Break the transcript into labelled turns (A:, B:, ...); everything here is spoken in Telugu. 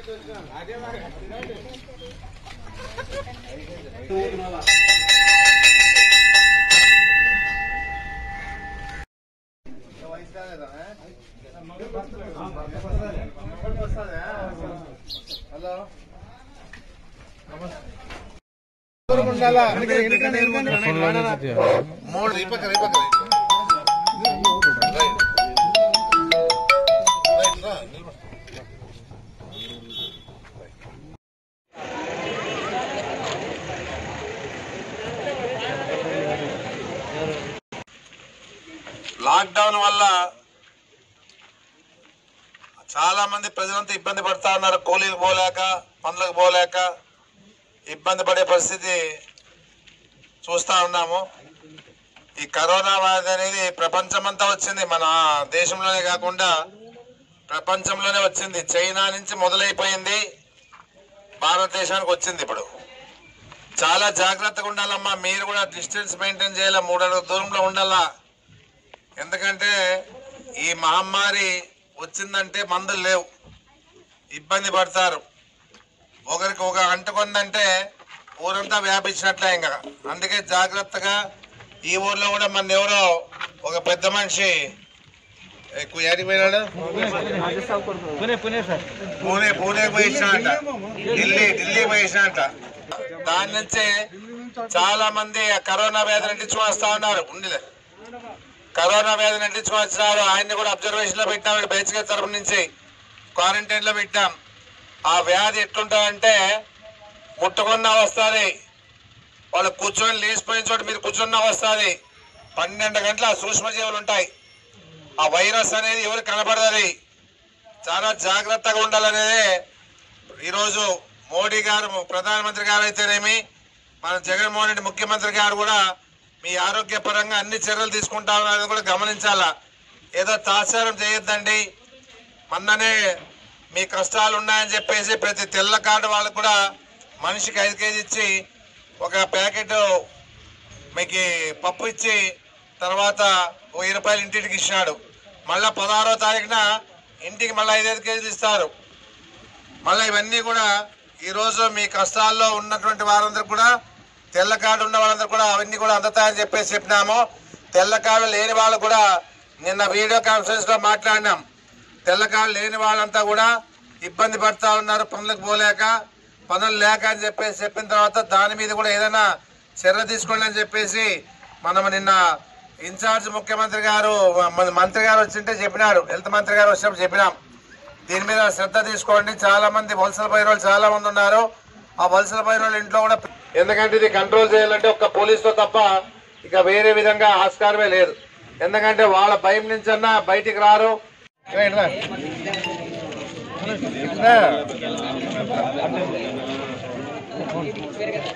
A: హలో మూడు రీపక్క రీపక్క లాక్డౌన్ వల్ల చాలా మంది ప్రజలంతా ఇబ్బంది పడతా ఉన్నారు కూలీలు పోలేక పనులకు పోలేక ఇబ్బంది పడే పరిస్థితి చూస్తా ఉన్నాము ఈ కరోనా వ్యాధి అనేది ప్రపంచమంతా వచ్చింది మన దేశంలోనే కాకుండా ప్రపంచంలోనే వచ్చింది చైనా నుంచి మొదలైపోయింది భారతదేశానికి వచ్చింది ఇప్పుడు చాలా జాగ్రత్తగా ఉండాలమ్మా మీరు కూడా డిస్టెన్స్ మెయింటైన్ చేయాలి మూడు అడుగుల దూరంలో ఉండాలా ఎందుకంటే ఈ మహమ్మారి వచ్చిందంటే మందులు లేవు ఇబ్బంది పడతారు ఒకరికి ఒక అంటుకుందంటే ఊరంతా వ్యాపించినట్లే ఇంకా అందుకే జాగ్రత్తగా ఈ ఊర్లో కూడా మన ఎవరో ఒక పెద్ద మనిషి ఎక్కువ ఏడికి పోయినాడు
B: పునే పునే సార్
A: పూణే పూణే పోయినాట ఢిల్లీ ఢిల్లీ పోయినాట దాని నుంచి చాలా మంది ఆ కరోనా వ్యాధి అంటించుకొని వస్తా ఉన్నారు ఉండిలే కరోనా వ్యాధిని అంటించుకొని వచ్చినారు ఆయన్ని కూడా అబ్జర్వేషన్ లో పెట్టాం బేసిక తరపు నుంచి క్వారంటైన్ లో పెట్టాం ఆ వ్యాధి ఎట్లుంటాయంటే ముట్టుకున్నా వస్తుంది వాళ్ళు కూర్చొని లేచిపోయిన చోట మీరు కూర్చున్నా వస్తుంది పన్నెండు గంటల సూక్ష్మజీవులు ఉంటాయి ఆ వైరస్ అనేది ఎవరు కనబడదు చాలా జాగ్రత్తగా ఉండాలనేదే ఈరోజు మోడీ గారు ప్రధానమంత్రి గారు అయితేనేమి మన జగన్మోహన్ రెడ్డి ముఖ్యమంత్రి గారు కూడా మీ ఆరోగ్యపరంగా అన్ని చర్యలు తీసుకుంటా ఉన్నారని కూడా గమనించాలా ఏదో తాత్సారం చేయొద్దండి మొన్ననే మీ కష్టాలు ఉన్నాయని చెప్పేసి ప్రతి తెల్ల కార్డు వాళ్ళకు కూడా మనిషికి ఐదు కేజీ ఇచ్చి ఒక ప్యాకెట్ మీకు పప్పు ఇచ్చి తర్వాత ఓ వెయ్యి రూపాయలు ఇంటికి ఇచ్చినాడు మళ్ళా పదహారో తారీఖున ఇంటికి మళ్ళీ ఐదైదు కేజీలు ఇస్తారు మళ్ళీ ఇవన్నీ కూడా ఈరోజు మీ కష్టాల్లో ఉన్నటువంటి వారందరూ కూడా తెల్ల కార్డు ఉన్న వాళ్ళందరూ కూడా అవన్నీ కూడా అందుతాయని చెప్పేసి చెప్పినాము తెల్ల కార్డు లేని వాళ్ళు కూడా నిన్న వీడియో కాన్ఫరెన్స్ లో మాట్లాడినాం తెల్ల కార్డు లేని వాళ్ళంతా కూడా ఇబ్బంది పడతా ఉన్నారు పనులకు పోలేక పనులు లేక అని చెప్పేసి చెప్పిన తర్వాత దాని మీద కూడా ఏదైనా చర్య తీసుకోండి అని చెప్పేసి మనం నిన్న ఇన్ఛార్జ్ ముఖ్యమంత్రి గారు మన మంత్రి గారు వచ్చింటే చెప్పినారు హెల్త్ మంత్రి గారు వచ్చినప్పుడు చెప్పినాం దీని మీద శ్రద్ధ తీసుకోండి చాలా మంది వలసల పోయిన వాళ్ళు చాలా మంది ఉన్నారు ఆ వలసల పోయిన వాళ్ళ ఇంట్లో కూడా ఎందుకంటే ఇది కంట్రోల్ చేయాలంటే ఒక్క పోలీసుతో తప్ప ఇక వేరే విధంగా ఆస్కారమే లేదు ఎందుకంటే వాళ్ళ భయం నుంచి అన్నా బయటికి రారు రా, ఇట్లా.